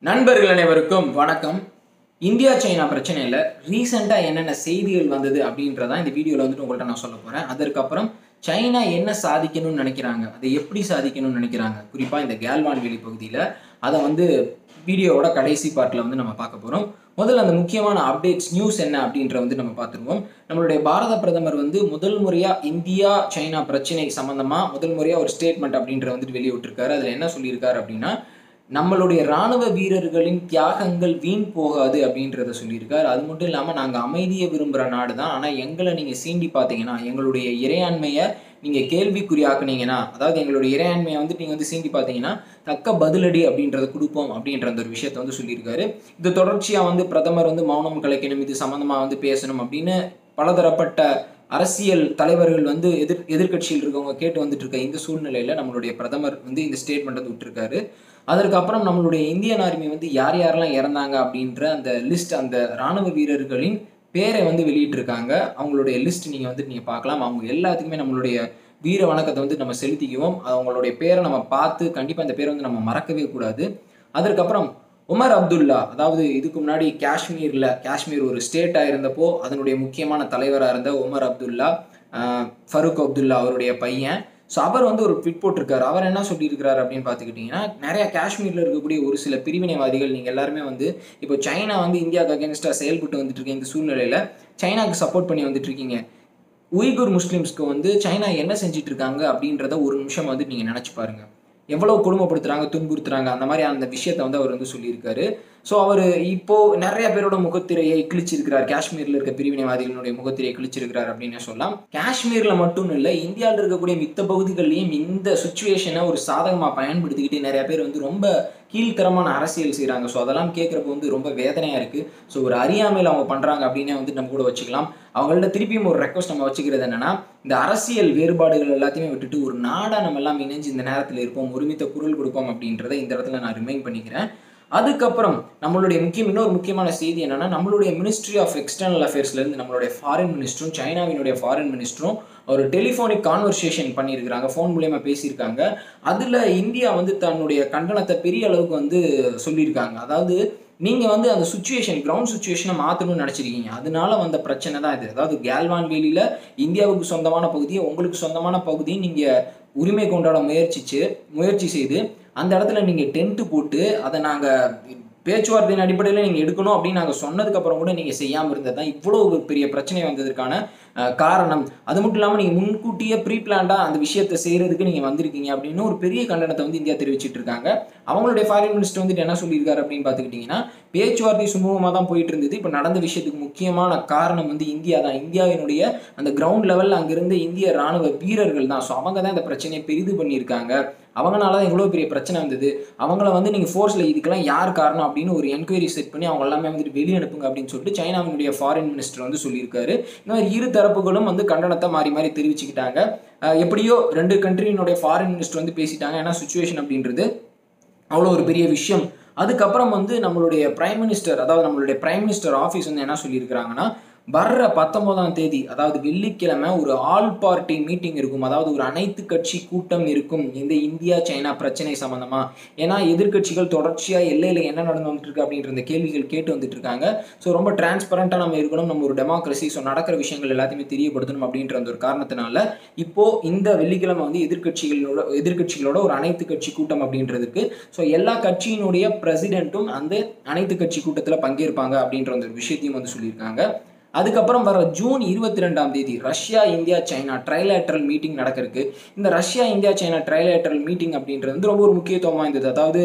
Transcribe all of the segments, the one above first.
நண்பர்கள் அனைவருக்கும் வணக்கம் இந்தியா சைனா பிரச்சனையில் ரீசெண்டாக என்னென்ன செய்திகள் வந்தது அப்படின்றதான் இந்த வீடியோவில் வந்துட்டு உங்கள்கிட்ட நான் சொல்ல போகிறேன் அதற்கப்புறம் சைனா என்ன சாதிக்கணும்னு நினைக்கிறாங்க அதை எப்படி சாதிக்கணும்னு நினைக்கிறாங்க குறிப்பாக இந்த கேல்வான்வெளி பகுதியில் அதை வந்து வீடியோவோட கடைசி பார்ட்டில் வந்து நம்ம பார்க்க போகிறோம் முதல்ல அந்த முக்கியமான அப்டேட்ஸ் நியூஸ் என்ன அப்படின்ற வந்து நம்ம பார்த்துருவோம் நம்மளுடைய பாரத பிரதமர் வந்து முதல் முறையாக இந்தியா சைனா பிரச்சனை சம்மந்தமாக முதல் முறையாக ஒரு ஸ்டேட்மெண்ட் அப்படின்ற வந்துட்டு வெளியிட்டிருக்காரு அதில் என்ன சொல்லியிருக்காரு அப்படின்னா நம்மளுடைய ராணுவ வீரர்களின் தியாகங்கள் வீண் போகாது அப்படின்றத சொல்லியிருக்காரு அது மட்டும் இல்லாமல் நாங்கள் அமைதியை விரும்புகிற நாடு தான் ஆனால் எங்களை நீங்கள் சீண்டி பார்த்தீங்கன்னா எங்களுடைய இறையாண்மையை நீங்கள் கேள்விக்குறியாக்குனீங்கன்னா அதாவது எங்களுடைய இறையாண்மையை வந்துட்டு நீங்கள் வந்து சீண்டி பார்த்தீங்கன்னா தக்க பதிலடி அப்படின்றத கொடுப்போம் அப்படின்ற அந்த ஒரு விஷயத்த வந்து சொல்லியிருக்காரு இது தொடர்ச்சியாக வந்து பிரதமர் வந்து மௌனம் கலைக்கணும் இது சம்மந்தமாக வந்து பேசணும் அப்படின்னு பலதரப்பட்ட அரசியல் தலைவர்கள் வந்து எதிர் எதிர்கட்சியில் இருக்கவங்க கேட்டு வந்துட்டு இருக்க இந்த சூழ்நிலையில் நம்மளுடைய பிரதமர் வந்து இந்த ஸ்டேட்மெண்ட் வந்து விட்டுருக்காரு அதற்கப்புறம் நம்மளுடைய இந்தியன் ஆர்மி வந்து யார் யாரெல்லாம் இறந்தாங்க அப்படின்ற அந்த லிஸ்ட் அந்த ராணுவ வீரர்களின் பேரை வந்து வெளியிட்டிருக்காங்க அவங்களுடைய லிஸ்ட் நீங்கள் வந்து நீங்கள் பார்க்கலாம் அவங்க எல்லாத்துக்குமே நம்மளுடைய வீர வணக்கத்தை வந்து நம்ம செலுத்திக்குவோம் அவங்களுடைய பேரை நம்ம பார்த்து கண்டிப்பாக அந்த பேரை வந்து நம்ம மறக்கவே கூடாது அதற்கப்புறம் உமர் அப்துல்லா அதாவது இதுக்கு முன்னாடி காஷ்மீரில் காஷ்மீர் ஒரு ஸ்டேட்டாக இருந்தப்போ அதனுடைய முக்கியமான தலைவராக இருந்த உமர் அப்துல்லா ஆஹ் ஃபரூக் அப்துல்லா அவருடைய பையன் ஸோ அவர் வந்து ஒரு ட்விட் போட்டிருக்காரு அவர் என்ன சொல்லியிருக்கிறாரு அப்படின்னு பார்த்துக்கிட்டிங்கன்னா நிறைய காஷ்மீரில் இருக்கக்கூடிய ஒரு சில பிரிவினைவாதிகள் நீங்கள் எல்லாருமே வந்து இப்போ சைனா வந்து இந்தியாவுக்கு அகேன்ஸ்டாக செயல்பட்டு வந்துட்டு இருக்க இந்த சூழ்நிலையில் சைனாக்கு சப்போர்ட் பண்ணி வந்துட்டு இருக்கீங்க உய்குர் முஸ்லீம்ஸ்க்கு வந்து சைனா என்ன செஞ்சுட்டு இருக்காங்க அப்படின்றத ஒரு நிமிஷம் வந்து நீங்கள் நினச்சி பாருங்க எவ்வளவு கொடுமைப்படுத்துறாங்க துன்புறுத்துறாங்க அந்த மாதிரி அந்த விஷயத்த வந்து அவர் வந்து சொல்லியிருக்காரு ஸோ அவர் இப்போ நிறைய பேரோட முகத்திரையை கிழிச்சிருக்கிறார் காஷ்மீர்ல இருக்க பிரிவினைவாதிகளுடைய முகத்திரையை கிழிச்சிருக்கிறார் அப்படின்னு சொல்லலாம் காஷ்மீர்ல மட்டும் இல்லை இந்தியாவில் இருக்கக்கூடிய மித்த பகுதிகள்லையும் இந்த சுச்சுவேஷனை ஒரு சாதகமாக பயன்படுத்திக்கிட்டு நிறைய பேர் வந்து ரொம்ப கீழ்த்தரமான அரசியல் செய்கிறாங்க ஸோ அதெல்லாம் கேட்குறப்ப வந்து ரொம்ப வேதனையாக இருக்குது ஸோ ஒரு அறியாமையில் அவங்க பண்ணுறாங்க அப்படின்னே வந்து நம்ம கூட வச்சுக்கலாம் அவங்கள்ட்ட திருப்பியும் ஒரு ரெக்வஸ்ட் நம்ம வச்சுக்கிறது என்னன்னா இந்த அரசியல் வேறுபாடுகள் எல்லாத்தையுமே விட்டுட்டு ஒரு நாடாக நம்ம எல்லாம் இணைஞ்சு இந்த நேரத்தில் இருப்போம் ஒருமித்த குரல் கொடுப்போம் அப்படின்றத இந்த இடத்துல நான் ரிமைண்ட் பண்ணிக்கிறேன் அதுக்கப்புறம் நம்மளுடைய முக்கியம் இன்னொரு முக்கியமான செய்தி என்னன்னா நம்மளுடைய மினிஸ்ட்ரி ஆஃப் எக்ஸ்டர்னல் அஃபேர்ஸ்லேருந்து நம்மளுடைய ஃபாரின் மினிஸ்டரும் சைனாவினுடைய ஃபாரின் மினிஸ்டரும் ஒரு டெலிஃபோனிக் கான்வர்சேஷன் பண்ணியிருக்கிறாங்க ஃபோன் மூலயமா பேசியிருக்காங்க அதில் இந்தியா வந்து தன்னுடைய கண்டனத்தை பெரிய அளவுக்கு வந்து சொல்லியிருக்காங்க அதாவது நீங்கள் வந்து அந்த சுச்சுவேஷன் கிரவுண்ட் சுச்சுவேஷனை மாற்றணும்னு நினச்சிருக்கீங்க அதனால வந்த பிரச்சனை தான் இது அதாவது கேல்வான் வேலியில் இந்தியாவுக்கு சொந்தமான பகுதியை உங்களுக்கு சொந்தமான பகுதியை நீங்கள் உரிமை கொண்டாட முயற்சிச்சு முயற்சி செய்து அந்த இடத்துல நீங்கள் டென்ட்டு போட்டு அதை நாங்கள் பேச்சுவார்த்தையின் அடிப்படையில் நீங்கள் எடுக்கணும் அப்படின்னு நாங்கள் சொன்னதுக்கப்புறம் கூட நீங்கள் செய்யாமல் இருந்தது தான் இவ்வளோ ஒரு பெரிய பிரச்சனை வந்ததற்கான அஹ், காரணம் அது மட்டும் இல்லாமல் நீங்கள் முன்கூட்டியே ப்ரீ பிளான்டாக அந்த விஷயத்தை செய்கிறதுக்கு நீங்கள் வந்திருக்கீங்க அப்படின்னு ஒரு பெரிய கண்டனத்தை வந்து இந்தியா தெரிவிச்சிட்டு இருக்காங்க அவங்களுடைய ஃபாரின் மினிஸ்டர் வந்துட்டு என்ன சொல்லியிருக்காரு அப்படின்னு பார்த்துக்கிட்டிங்கன்னா பேச்சுவார்த்தை சுமூகமாக தான் போயிட்டு இருந்தது இப்போ நடந்த விஷயத்துக்கு முக்கியமான காரணம் வந்து இந்தியா தான் இந்தியாவினுடைய அந்த கிரவுண்ட் லெவலில் அங்கிருந்த இந்திய ராணுவ வீரர்கள் தான் ஸோ அவங்க தான் இந்த பிரச்சனையை பெரிது பண்ணியிருக்காங்க அவங்களால தான் இவ்வளோ பெரிய பிரச்சனை வந்தது அவங்கள வந்து நீங்கள் ஃபோர்ஸில் இதுக்கெல்லாம் யார் காரணம் அப்படின்னு ஒரு என்கொயரி செட் பண்ணி அவங்க எல்லாமே வந்துட்டு வெளியே அனுப்புங்க அப்படின்னு சொல்லிட்டு சைனாவினுடைய ஃபாரின் மினிஸ்டர் வந்து சொல்லியிருக்காரு இந்த மாதிரி இரு தரப்புகளும் வந்து கண்டனத்தை மாறி மாறி தெரிவிச்சுக்கிட்டாங்க அஹ் எப்படியோ ரெண்டு கண்ட்ரியினுடைய ஃபாரின் மினிஸ்டர் வந்து பேசிட்டாங்க ஏன்னா சுச்சுவேஷன் அப்படின்றது அவ்வளோ ஒரு பெரிய விஷயம் அதுக்கப்புறம் வந்து நம்மளுடைய பிரைம் மினிஸ்டர் அதாவது நம்மளுடைய பிரைம் மினிஸ்டர் ஆஃபீஸ் வந்து என்ன சொல்லியிருக்கிறாங்கன்னா வர்ற பத்தொன்பதாம் தேதி அதாவது வெள்ளிக்கிழமை ஒரு ஆல் பார்ட்டி மீட்டிங் இருக்கும் அதாவது ஒரு அனைத்து கட்சி கூட்டம் இருக்கும் இந்த இந்தியா சைனா பிரச்சனை சம்பந்தமா ஏன்னா எதிர்க்கட்சிகள் தொடர்ச்சியாக எல்லையில் என்ன நடந்து வந்துட்டு இருக்கு அப்படின்ற இந்த கேள்விகள் கேட்டு வந்துட்டு இருக்காங்க ஸோ ரொம்ப டிரான்ஸ்பரண்ட்டாக நம்ம இருக்கணும் நம்ம ஒரு டெமோக்ரஸி ஸோ நடக்கிற விஷயங்கள் எல்லாத்தையுமே தெரியப்படுத்தணும் அப்படின்ற அந்த ஒரு காரணத்தினால இப்போ இந்த வெள்ளிக்கிழமை வந்து எதிர்க்கட்சிகளோட எதிர்க்கட்சிகளோட ஒரு அனைத்து கட்சி கூட்டம் அப்படின்றதுக்கு ஸோ எல்லா கட்சியினுடைய பிரசிடென்ட்டும் அந்த அனைத்து கட்சி கூட்டத்தில் பங்கேற்பாங்க அப்படின்ற அந்த ஒரு விஷயத்தையும் வந்து சொல்லியிருக்காங்க அதுக்கப்புறம் வர ஜூன் இருபத்தி ரெண்டாம் தேதி Russia India China trilateral meeting நடக்கிறதுக்கு இந்த Russia India China trilateral meeting அப்படின்றது வந்து ரொம்ப ஒரு முக்கியத்துவம் வாய்ந்தது அதாவது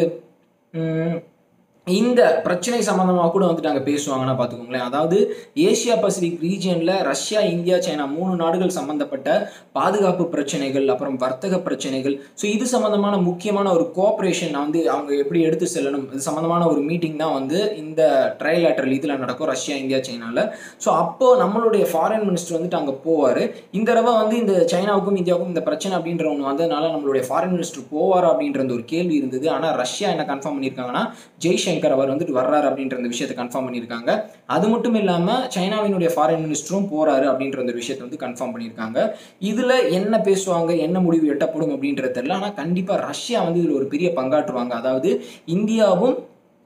உம், இந்த பிரச்சனை சம்பந்தமாக கூட வந்துட்டு அங்கே பேசுவாங்கன்னா பார்த்துக்கோங்களேன் அதாவது ஏசியா பசிபிக் ரீஜியனில் ரஷ்யா இந்தியா சைனா மூணு நாடுகள் சம்பந்தப்பட்ட பாதுகாப்பு பிரச்சனைகள் அப்புறம் வர்த்தக பிரச்சனைகள் ஸோ இது சம்பந்தமான முக்கியமான ஒரு கோஆப்ரேஷன் வந்து அவங்க எப்படி எடுத்து செல்லணும் இது சம்பந்தமான ஒரு மீட்டிங் தான் வந்து இந்த ட்ரைலேட்டரல் இதில் நடக்கும் ரஷ்யா இந்தியா சைனாவில் ஸோ அப்போ நம்மளுடைய ஃபாரின் மினிஸ்டர் வந்துட்டு அங்கே போவார் இந்த தடவை வந்து இந்த சைனாவுக்கும் இந்தியாவுக்கும் இந்த பிரச்சனை அப்படின்ற ஒன்று வந்ததுனால நம்மளுடைய ஃபாரின் மினிஸ்டர் போவார் அப்படின்ற அந்த ஒரு கேள்வி இருந்தது ஆனால் ரஷ்யா என்ன கன்ஃபார்ம் பண்ணியிருக்காங்கன்னா ஜெய்சங்கர் அவர் வந்துட்டு வர்றாரு அப்படின்ற அந்த விஷயத்தை கன்ஃபார்ம் பண்ணியிருக்காங்க அது மட்டும் இல்லாமல் சைனாவினுடைய ஃபாரின் மினிஸ்டரும் போறாரு அப்படின்ற அந்த விஷயத்தை வந்து கன்ஃபார்ம் பண்ணியிருக்காங்க இதில் என்ன பேசுவாங்க என்ன முடிவு எட்டப்படும் அப்படின்றது தெரியல ஆனால் கண்டிப்பாக ரஷ்யா வந்து இதில் ஒரு பெரிய பங்காற்றுவாங்க அதாவது இந்தியாவும்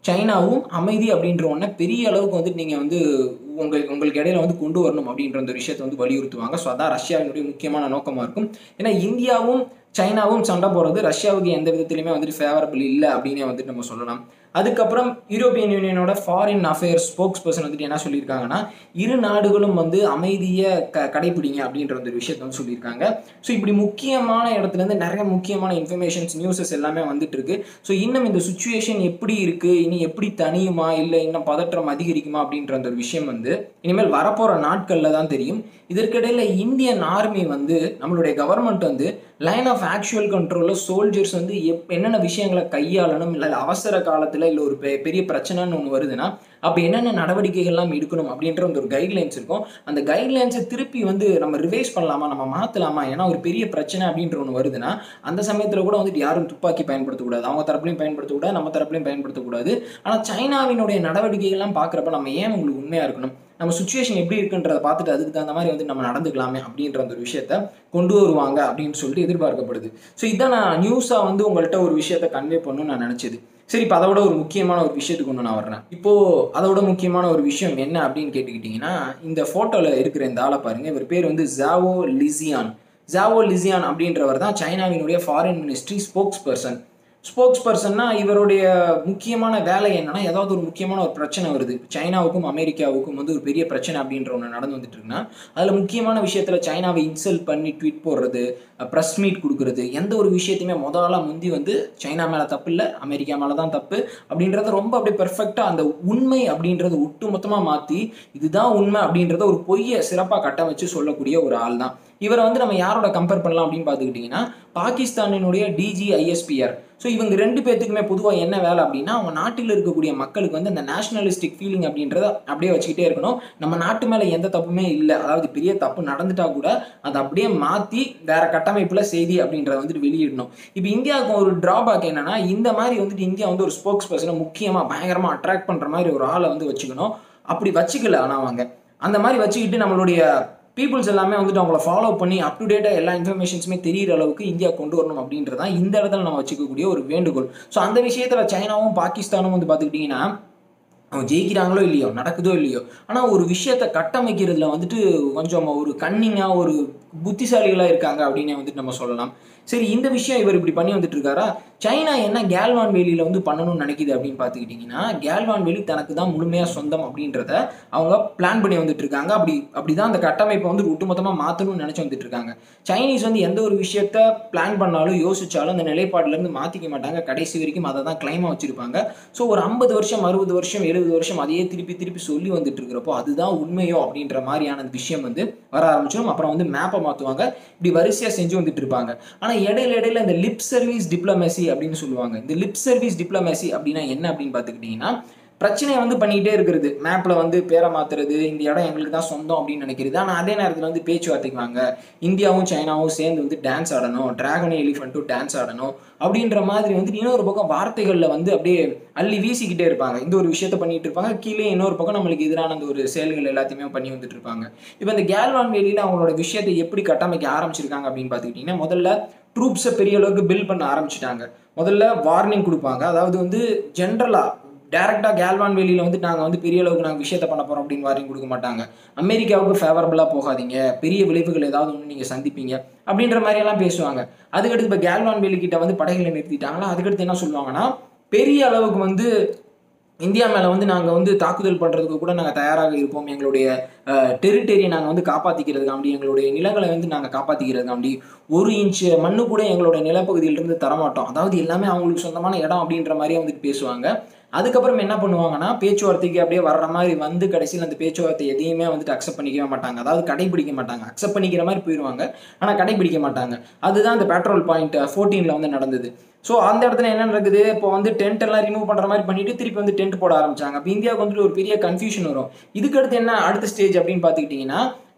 சைனாவும் அமைதி அப்படின்ற ஒன்றை பெரிய அளவுக்கு வந்துட்டு நீங்கள் வந்து உங்களுக்கு உங்களுக்கு இடையில வந்து கொண்டு வரணும் அப்படின்ற அந்த விஷயத்தை வந்து வலியுறுத்துவாங்க ஸோ அதான் ரஷ்யாவினுடைய முக்கியமான நோக்கமாக இருக்கும் ஏன்னா இந்தியாவும் சைனாவும் சண்டை போடுறது ரஷ்யாவுக்கு எந்த விதத்துலையுமே வந்துட்டு ஃபேவரபிள் இல்லை அப்படின்னே வந்துட்டு நம்ம சொல்லலாம் அதுக்கப்புறம் யூரோப்பியன் யூனியனோட ஃபாரின் அஃபேர்ஸ் ஸ்போக்ஸ் பர்சன் வந்துட்டு என்ன சொல்லியிருக்காங்கன்னா இரு நாடுகளும் வந்து அமைதியை க கடைபிடிங்க அப்படின்ற ஒரு விஷயத்த வந்து சொல்லியிருக்காங்க ஸோ இப்படி முக்கியமான இடத்துலேருந்து நிறைய முக்கியமான இன்ஃபர்மேஷன்ஸ் நியூஸஸ் எல்லாமே வந்துட்டு இருக்கு ஸோ இன்னும் இந்த சுச்சுவேஷன் எப்படி இருக்கு இனி எப்படி தனியுமா இல்லை இன்னும் பதற்றம் அதிகரிக்குமா அப்படின்ற அந்த ஒரு விஷயம் வந்து இனிமேல் வரப்போகிற நாட்களில் தான் தெரியும் இதற்கிடையில் இந்தியன் ஆர்மி வந்து நம்மளுடைய கவர்மெண்ட் வந்து லைன் ஆஃப் ஆக்சுவல் கண்ட்ரோலில் சோல்ஜர்ஸ் வந்து எப் என்னென்ன விஷயங்களை கையாளணும் இல்லை அவசர காலத்தில் இல்லை ஒரு பெ- பெரிய பிரச்சனைன்னு ஒன்று வருதுன்னா அப்போ என்னென்ன நடவடிக்கைகள்லாம் எடுக்கணும் அப்படின்ற அந்த ஒரு கைட்லைன்ஸ் இருக்கும் அந்த கைட்லைன்ஸை திருப்பி வந்து நம்ம ரிவைஸ் பண்ணலாமா நம்ம மாற்றலாமா ஏன்னா ஒரு பெரிய பிரச்சனை அப்படின்ற ஒன்று வருதுன்னா அந்த சமயத்தில் கூட வந்துட்டு யாரும் துப்பாக்கி பயன்படுத்தக்கூடாது அவங்க தரப்புலையும் பயன்படுத்தக்கூடாது நம்ம தரப்புலையும் பயன்படுத்தக்கூடாது ஆனால் சைனாவினுடைய நடவடிக்கைகள்லாம் பார்க்குறப்ப நம்ம ஏன் உங்களுக்கு உண்மையாக இருக்கணும் நம்ம சுச்சுவேஷன் எப்படி இருக்குன்றத பார்த்துட்டு அதுக்கு தகுந்த மாதிரி வந்து நம்ம நடந்துக்கலாமே அப்படின்ற அந்த ஒரு விஷயத்த கொண்டு வருவாங்க அப்படின்னு சொல்லிட்டு எதிர்பார்க்கப்படுது ஸோ இதான் நான் நியூஸாக வந்து உங்கள்கிட்ட ஒரு விஷயத்த கன்வே பண்ணணும்னு நான் நினச்சது சரி இப்போ அதோட ஒரு முக்கியமான ஒரு விஷயத்துக்கு ஒன்று நான் வர்றேன் இப்போ அதோட முக்கியமான ஒரு விஷயம் என்ன அப்படின்னு கேட்டுக்கிட்டிங்கன்னா இந்த ஃபோட்டோவில் இருக்கிற இந்த ஆளை பாருங்க இவர் பேர் வந்து ஜாவோ லிசியான் ஜாவோ லிசியான் அப்படின்றவர் தான் சைனாவினுடைய ஃபாரின் மினிஸ்ட்ரி ஸ்போக்ஸ் பர்சன் ஸ்போக்ஸ் பர்சன்னா இவருடைய முக்கியமான வேலை என்னன்னா ஏதாவது ஒரு முக்கியமான ஒரு பிரச்சனை வருது சைனாவுக்கும் அமெரிக்காவுக்கும் வந்து ஒரு பெரிய பிரச்சனை அப்படின்ற ஒன்று நடந்து வந்துட்டு இருக்குன்னா அதில் முக்கியமான விஷயத்தில் சைனாவை இன்சல்ட் பண்ணி ட்வீட் போடுறது ப்ரெஸ் மீட் கொடுக்குறது எந்த ஒரு விஷயத்தையுமே முதல்ல முந்தி வந்து சைனா மேலே தப்பு இல்லை அமெரிக்கா மேலே தான் தப்பு அப்படின்றத ரொம்ப அப்படியே பெர்ஃபெக்டாக அந்த உண்மை அப்படின்றத ஒட்டு மொத்தமாக மாற்றி இதுதான் உண்மை அப்படின்றத ஒரு பொய்யை சிறப்பாக கட்டமைச்சு சொல்லக்கூடிய ஒரு ஆள் தான் இவரை வந்து நம்ம யாரோட கம்பேர் பண்ணலாம் அப்படின்னு பார்த்துக்கிட்டிங்கன்னா பாகிஸ்தானினுடைய டிஜி ஐஎஸ்பிஆர் ஸோ இவங்க ரெண்டு பேர்த்துக்குமே பொதுவாக என்ன வேலை அப்படின்னா அவங்க நாட்டில் இருக்கக்கூடிய மக்களுக்கு வந்து அந்த நேஷனலிஸ்டிக் ஃபீலிங் அப்படின்றத அப்படியே வச்சுக்கிட்டே இருக்கணும் நம்ம நாட்டு மேலே எந்த தப்புமே இல்லை அதாவது பெரிய தப்பு நடந்துட்டா கூட அதை அப்படியே மாற்றி வேற கட்டமைப்பில் செய்தி அப்படின்றத வந்துட்டு வெளியிடணும் இப்போ இந்தியாவுக்கு ஒரு டிராபேக் என்னன்னா இந்த மாதிரி வந்துட்டு இந்தியா வந்து ஒரு ஸ்போக்ஸ் பர்சனை முக்கியமாக பயங்கரமாக அட்ராக்ட் பண்ணுற மாதிரி ஒரு ஆளை வந்து வச்சுக்கணும் அப்படி வச்சுக்கல ஆனால் அவங்க அந்த மாதிரி வச்சுக்கிட்டு நம்மளுடைய பீப்புள்ஸ் எல்லாமே வந்துட்டு அவங்கள ஃபாலோ பண்ணி அப் டு டேட்டாக எல்லா இன்ஃபர்மேஷன்ஸுமே தெரியிற அளவுக்கு இந்தியா கொண்டு வரணும் அப்படின்றதான் இந்த இடத்துல நம்ம வச்சுக்கக்கூடிய ஒரு வேண்டுகோள் ஸோ அந்த விஷயத்தில் சைனாவும் பாகிஸ்தானும் வந்து பார்த்துக்கிட்டிங்கன்னா அவங்க ஜெயிக்கிறாங்களோ இல்லையோ நடக்குதோ இல்லையோ ஆனால் ஒரு விஷயத்தை கட்டமைக்கிறதுல வந்துட்டு கொஞ்சம் ஒரு கன்னிங்காக ஒரு புத்திசாலிகளாக இருக்காங்க அப்படின்னு வந்துட்டு நம்ம சொல்லலாம் சரி இந்த விஷயம் இவர் இப்படி பண்ணி வந்துட்டு இருக்காரா சைனா என்ன கேல்வான் வேலியில் வந்து பண்ணணும்னு நினைக்குது அப்படின்னு பார்த்துக்கிட்டிங்கன்னா கேல்வான் வேலி தனக்கு தான் முழுமையாக சொந்தம் அப்படின்றத அவங்க பிளான் பண்ணி வந்துட்டு இருக்காங்க அப்படி அப்படி தான் அந்த கட்டமைப்பை வந்து ஒட்டுமொத்தமாக மாற்றணும்னு நினச்சி வந்துட்டு இருக்காங்க சைனீஸ் வந்து எந்த ஒரு விஷயத்த பிளான் பண்ணாலும் யோசிச்சாலும் அந்த நிலைப்பாட்டிலேருந்து மாற்றிக்க மாட்டாங்க கடைசி வரைக்கும் அதை தான் கிளைமாக வச்சுருப்பாங்க ஸோ ஒரு ஐம்பது வருஷம் அறுபது வருஷம் எழுபது வருஷம் அதையே திருப்பி திருப்பி சொல்லி வந்துட்டு இருக்கிறப்போ அதுதான் உண்மையோ அப்படின்ற மாதிரியான விஷயம் வந்து வர ஆரம்பிச்சிடும் அப்புறம் வந்து மேப்பை மாற்றுவாங்க இப்படி வரிசையாக செஞ்சு வந்துட்டு இருப்பாங்க ஆனால் இடையில இடையில இந்த லிப் சர்வீஸ் டிப்ளமேசி அப்படின்னு சொல்லுவாங்க இந்த லிப் சர்வீஸ் டிப்ளமேசி அப்படின்னா என்ன அப்படின்னு பார்த்துக்கிட்டிங்கன்னா பிரச்சனையை வந்து பண்ணிக்கிட்டே இருக்கிறது மேப்பில் வந்து பேரை மாத்துறது இந்த இடம் எங்களுக்கு தான் சொந்தம் அப்படின்னு நினைக்கிறது ஆனால் அதே நேரத்தில் வந்து பேச்சுவார்த்தைக்கு வாங்க இந்தியாவும் சைனாவும் சேர்ந்து வந்து டான்ஸ் ஆடணும் டிராகன் எலிஃபண்ட்டும் டான்ஸ் ஆடணும் அப்படின்ற மாதிரி வந்து இன்னொரு பக்கம் வார்த்தைகளில் வந்து அப்படியே அள்ளி வீசிக்கிட்டே இருப்பாங்க இந்த ஒரு விஷயத்த பண்ணிட்டு இருப்பாங்க கீழே இன்னொரு பக்கம் நம்மளுக்கு எதிரான அந்த ஒரு செயல்கள் எல்லாத்தையுமே பண்ணி வந்துட்டு இருப்பாங்க இப்போ இந்த கேல்வான் வேலியில் அவங்களோட விஷயத்தை எப்படி கட்டமைக்க ஆரம்பிச்சிருக்காங்க அப்படின்னு பார்த்துக்கிட்டிங்கன்னா முதல்ல ட்ரூப்ஸை பெரிய அளவுக்கு பில்ட் பண்ண ஆரம்பிச்சிட்டாங்க முதல்ல வார்னிங் கொடுப்பாங்க அதாவது வந்து ஜென்ரலாக டேரெக்டாக கேல்வான் வெளியில் வந்து நாங்கள் வந்து பெரிய அளவுக்கு நாங்கள் விஷயத்த பண்ண போகிறோம் அப்படின்னு வார்னிங் கொடுக்க மாட்டாங்க அமெரிக்காவுக்கு ஃபேவரபுளாக போகாதீங்க பெரிய விளைவுகள் ஏதாவது ஒன்று நீங்கள் சந்திப்பீங்க அப்படின்ற மாதிரியெல்லாம் பேசுவாங்க அதுக்கடுத்து இப்போ கேல்வான் வேலி கிட்ட வந்து படைகளை நிறுத்திட்டாங்களா அதுக்கடுத்து என்ன சொல்லுவாங்கன்னா பெரிய அளவுக்கு வந்து இந்தியா மேலே வந்து நாங்கள் வந்து தாக்குதல் பண்ணுறதுக்கு கூட நாங்கள் தயாராக இருப்போம் எங்களுடைய டெரிட்டரியை நாங்கள் வந்து காப்பாற்றிக்கிறதுக்காண்டி எங்களுடைய நிலங்களை வந்து நாங்கள் காப்பாற்றிக்கிறதுக்காண்டி ஒரு இன்ச் மண்ணு கூட எங்களுடைய நிலப்பகுதியிலிருந்து தரமாட்டோம் அதாவது எல்லாமே அவங்களுக்கு சொந்தமான இடம் அப்படின்ற மாதிரியே வந்துட்டு பேசுவாங்க அதுக்கப்புறம் என்ன பண்ணுவாங்கன்னா பேச்சுவார்த்தைக்கு அப்படியே வர்ற மாதிரி வந்து கடைசியில் அந்த பேச்சுவார்த்தை எதையுமே வந்துட்டு அக்செப்ட் பண்ணிக்கவே மாட்டாங்க அதாவது கடைபிடிக்க மாட்டாங்க அக்செப்ட் பண்ணிக்கிற மாதிரி போயிடுவாங்க ஆனால் கடைபிடிக்க மாட்டாங்க அதுதான் அந்த பெட்ரோல் பாயிண்ட் ஃபோர்டீனில் வந்து நடந்தது ஸோ அந்த இடத்துல என்ன நடக்குது இப்போ வந்து டென்ட் எல்லாம் ரிமூவ் பண்ணுற மாதிரி பண்ணிட்டு திருப்பி வந்து டென்ட் போட ஆரம்பிச்சாங்க அப்போ இந்தியாவுக்கு வந்துட்டு ஒரு பெரிய கன்ஃபியூஷன் வரும் இதுக்கு அடுத்து என்ன அடுத்த ஸ்டேஜ் அப்படின்னு பார்த்துக்கிட்டிங்கன்னா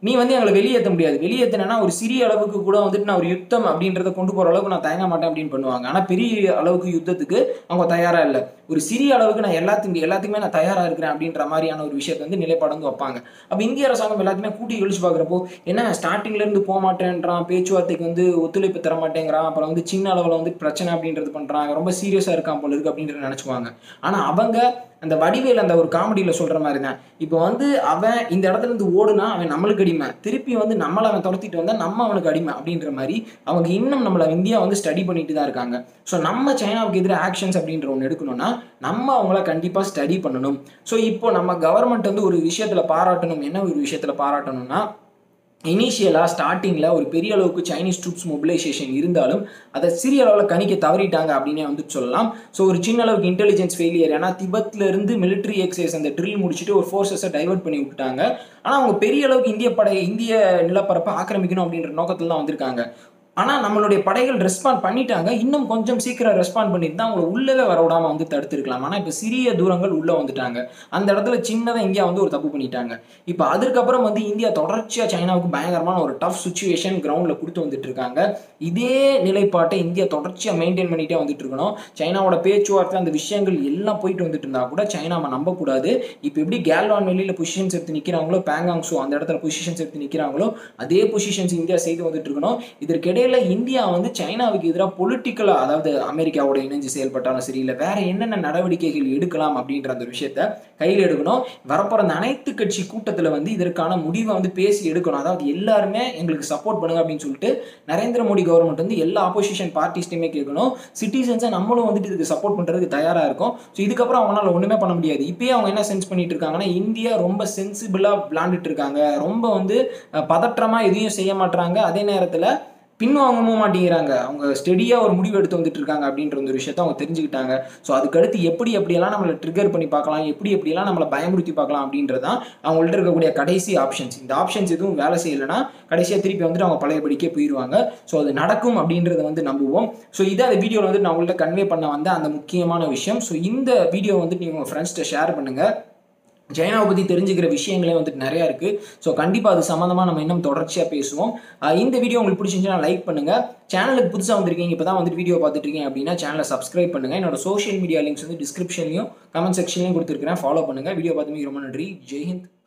நீ வந்து எங்களை வெளியேற்ற முடியாது வெளியேற்றினா ஒரு சிறிய அளவுக்கு கூட வந்துட்டு நான் ஒரு யுத்தம் அப்படின்றத கொண்டு போகிற அளவுக்கு நான் தயங்க மாட்டேன் அப்படின்னு பண்ணுவாங்க ஆனால் பெரிய அளவுக்கு யுத்தத்துக்கு அவங்க தயாராக இல்லை ஒரு சிறிய அளவுக்கு நான் எல்லாத்துக்கும் எல்லாத்துக்குமே நான் தயாராக இருக்கிறேன் அப்படின்ற மாதிரியான ஒரு விஷயத்தை வந்து நிலைப்பாடு வந்து வைப்பாங்க அப்போ இந்திய அரசாங்கம் எல்லாத்தையுமே கூட்டி கழிச்சு பார்க்குறப்போ என்ன ஸ்டார்டிங்ல இருந்து போக மாட்டேன்றான் பேச்சுவார்த்தைக்கு வந்து ஒத்துழைப்பு தர மாட்டேங்கிறான் அப்புறம் வந்து சின்ன அளவில் வந்து பிரச்சனை அப்படின்றது பண்ணுறாங்க ரொம்ப சீரியஸாக இருக்கான் போல இருக்கு அப்படின்றத நினச்சிக்குவாங்க ஆனால் அவங்க அந்த வடிவேல் அந்த ஒரு காமெடியில் சொல்கிற மாதிரி தான் இப்போ வந்து அவன் இந்த இடத்துல இருந்து ஓடுனா அவன் நம்மளுக்கு அடிமை திருப்பி வந்து நம்மளை அவன் துரத்திட்டு வந்தால் நம்ம அவனுக்கு அடிமை அப்படின்ற மாதிரி அவங்க இன்னும் நம்மளை இந்தியா வந்து ஸ்டடி பண்ணிட்டு தான் இருக்காங்க ஸோ நம்ம சைனாவுக்கு எதிராக ஆக்ஷன்ஸ் அப்படின்ற ஒன்று எடுக்கணும்னா நம்ம அவங்கள கண்டிப்பாக ஸ்டடி பண்ணணும் ஸோ இப்போ நம்ம கவர்மெண்ட் வந்து ஒரு விஷயத்தில் பாராட்டணும் என்ன ஒரு விஷயத்தில் பாராட்டணும்னா இனிஷியலாக ஸ்டார்டிங்கில் ஒரு பெரிய அளவுக்கு சைனீஸ் ட்ரூப்ஸ் மொபிலைசேஷன் இருந்தாலும் அதை சிறிய அளவில் கணிக்க தவறிட்டாங்க அப்படின்னே வந்து சொல்லலாம் ஸோ ஒரு சின்ன அளவுக்கு இன்டெலிஜென்ஸ் ஃபெயிலியர் ஏன்னா திபெத்ல இருந்து மிலிட்ரி எக்ஸைஸ் அந்த ட்ரில் முடிச்சுட்டு ஒரு ஃபோர்ஸஸை டைவர்ட் பண்ணி விட்டுட்டாங்க ஆனால் அவங்க பெரிய அளவுக்கு இந்திய படை இந்திய நிலப்பரப்பை ஆக்கிரமிக்கணும் அப்படின்ற நோக்கத்தில் தான் வந்திருக்காங்க ஆனால் நம்மளுடைய படைகள் ரெஸ்பாண்ட் பண்ணிட்டாங்க இன்னும் கொஞ்சம் சீக்கிரம் ரெஸ்பாண்ட் பண்ணிட்டு தான் அவங்களை உள்ளவே வர விடாம வந்து தடுத்துருக்கலாம் ஆனால் இப்போ சிறிய தூரங்கள் உள்ளே வந்துட்டாங்க அந்த இடத்துல சின்னதாக இந்தியா வந்து ஒரு தப்பு பண்ணிட்டாங்க இப்போ அதற்கப்புறம் வந்து இந்தியா தொடர்ச்சியாக சைனாவுக்கு பயங்கரமான ஒரு டஃப் சுச்சுவேஷன் கிரவுண்டில் கொடுத்து வந்துட்டு இருக்காங்க இதே நிலைப்பாட்டை இந்தியா தொடர்ச்சியாக மெயின்டைன் பண்ணிட்டே வந்துட்டு இருக்கணும் சைனாவோட பேச்சுவார்த்தை அந்த விஷயங்கள் எல்லாம் போயிட்டு வந்துட்டு இருந்தா கூட சைனாவை நம்பக்கூடாது இப்போ எப்படி கேல்வான் வெளியில் பொசிஷன்ஸ் எடுத்து நிற்கிறாங்களோ பேங்காங் ஷோ அந்த இடத்துல பொசிஷன்ஸ் எடுத்து நிற்கிறாங்களோ அதே பொசிஷன்ஸ் இந்தியா செய்து வந்துட்டு இருக்கணும் இதற்கிடையில இந்தியா வந்து சைனாவுக்கு எதிராக பொலிட்டிக்கலாக அதாவது அமெரிக்காவோட இணைஞ்சு செயல்பட்டாலும் சரி இல்லை வேற என்னென்ன நடவடிக்கைகள் எடுக்கலாம் அப்படின்ற அந்த விஷயத்த கையில் எடுக்கணும் வரப்போகிற அந்த அனைத்து கட்சி கூட்டத்தில் வந்து இதற்கான முடிவை வந்து பேசி எடுக்கணும் அதாவது எல்லாருமே எங்களுக்கு சப்போர்ட் பண்ணுங்க அப்படின்னு சொல்லிட்டு நரேந்திர மோடி கவர்மெண்ட் வந்து எல்லா ஆப்போசிஷன் பார்ட்டிஸ்டையுமே கேட்கணும் சிட்டிசன்ஸை நம்மளும் வந்துட்டு இதுக்கு சப்போர்ட் பண்ணுறதுக்கு தயாராக இருக்கும் ஸோ இதுக்கப்புறம் அவங்களால ஒன்றுமே பண்ண முடியாது இப்பயே அவங்க என்ன சென்ஸ் பண்ணிட்டு இருக்காங்கன்னா இந்தியா ரொம்ப சென்சிபிளாக விளாண்டுட்டு இருக்காங்க ரொம்ப வந்து அஹ், பதற்றமா எதையும் செய்ய மாட்றாங்க அதே நேரத்தில் பின்வாங்கவும் மாட்டேங்கிறாங்க அவங்க ஸ்டெடியாக ஒரு முடிவு எடுத்து வந்துட்டு இருக்காங்க அப்படின்ற ஒரு விஷயத்த அவங்க தெரிஞ்சுக்கிட்டாங்க ஸோ அதுக்கடுத்து எப்படி எப்படியெல்லாம் நம்மளை ட்ரிகர் பண்ணி பார்க்கலாம் எப்படி எப்படியெல்லாம் நம்மளை பயமுறுத்தி பார்க்கலாம் அப்படின்றதான் அவங்கள்ட்ட இருக்கக்கூடிய கடைசி ஆப்ஷன்ஸ் இந்த ஆப்ஷன்ஸ் எதுவும் வேலை செய்யலைன்னா கடைசியாக திருப்பி வந்துட்டு அவங்க பழையபடிக்கே போயிடுவாங்க ஸோ அது நடக்கும் அப்படின்றத வந்து நம்புவோம் ஸோ இதை அந்த வீடியோவில் வந்து நான் உங்கள்கிட்ட கன்வே பண்ண வந்த அந்த முக்கியமான விஷயம் ஸோ இந்த வீடியோ வந்துட்டு நீங்கள் உங்கள் ஃப்ரெண்ட்ஸ்கிட்ட ஷேர் பண்ணுங்கள் சைனாவை பற்றி தெரிஞ்சுக்கிற விஷயங்களே வந்துட்டு நிறையா இருக்குது ஸோ கண்டிப்பாக அது சம்மந்தமாக நம்ம இன்னும் தொடர்ச்சியாக பேசுவோம் அஹ் இந்த வீடியோ உங்களுக்கு பிடிச்சிருந்துச்சுன்னா லைக் பண்ணுங்கள் சேனலுக்கு புதுசாக வந்திருக்கீங்க இப்போ தான் வந்துட்டு வீடியோ பார்த்துட்டு இருக்கீங்க அப்படின்னா சேனலை சப்ஸ்கிரைப் பண்ணுங்கள் என்னோட சோஷியல் மீடியா லிங்க்ஸ் வந்து டிஸ்கிரிப்ஷன்லையும் கமெண்ட் செக்ஷன்லையும் கொடுத்துருக்கிறேன் ஃபாலோ பண்ணுங்கள் வீடியோ பார்த்துமே ரொம்ப நன்றி ஜெய்ஹிந்த்